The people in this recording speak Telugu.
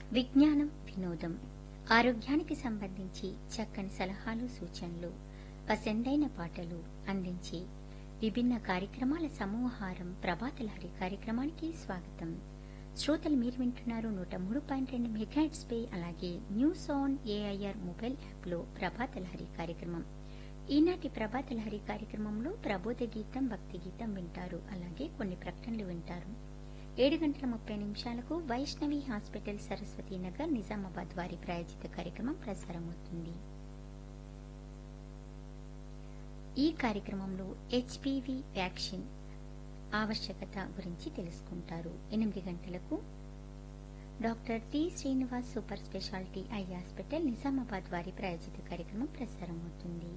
విజ్ఞానం వినోదం ఆరోగ్యానికి సంబంధించి చక్కని సలహాలు సూచనలు పసందైన పాటలు అందించి విభిన్న కార్యక్రమాల సమూహారం ప్రభాతలహరి కార్యక్రమానికి స్వాగతం శ్రోతలు మీరు వింటున్నారు నూట మూడు పాయింట్ రెండు మెగాట్స్ పై అలాగే న్యూస్ ఆన్ ఏఐఆర్ మొబైల్ యాప్లో ప్రభాతలహరి కార్యక్రమం ఈనాటి ప్రభాతలహరి కార్యక్రమంలో ప్రబోధ గీతం భక్తి గీతం వింటారు అలాగే కొన్ని ప్రకటనలు వింటారు ఏడు గంటల ముప్పై నిమిషాలకు వైష్ణవి హాస్పిటల్ సరస్వతి నగర్ నిజామాబాద్ వారి ప్రాయోజిత కార్యక్రమం ప్రసారమవుతుంది ఈ కార్యక్రమంలో హెచ్పివి వ్యాక్సిన్ ఆవశ్యకత గురించి తెలుసుకుంటారు ఎనిమిది గంటలకు doctor T Srinivas super speciality eye hospital Nizamabad వారి ప్రాయోజిత కార్యక్రమం ప్రసారమవుతుంది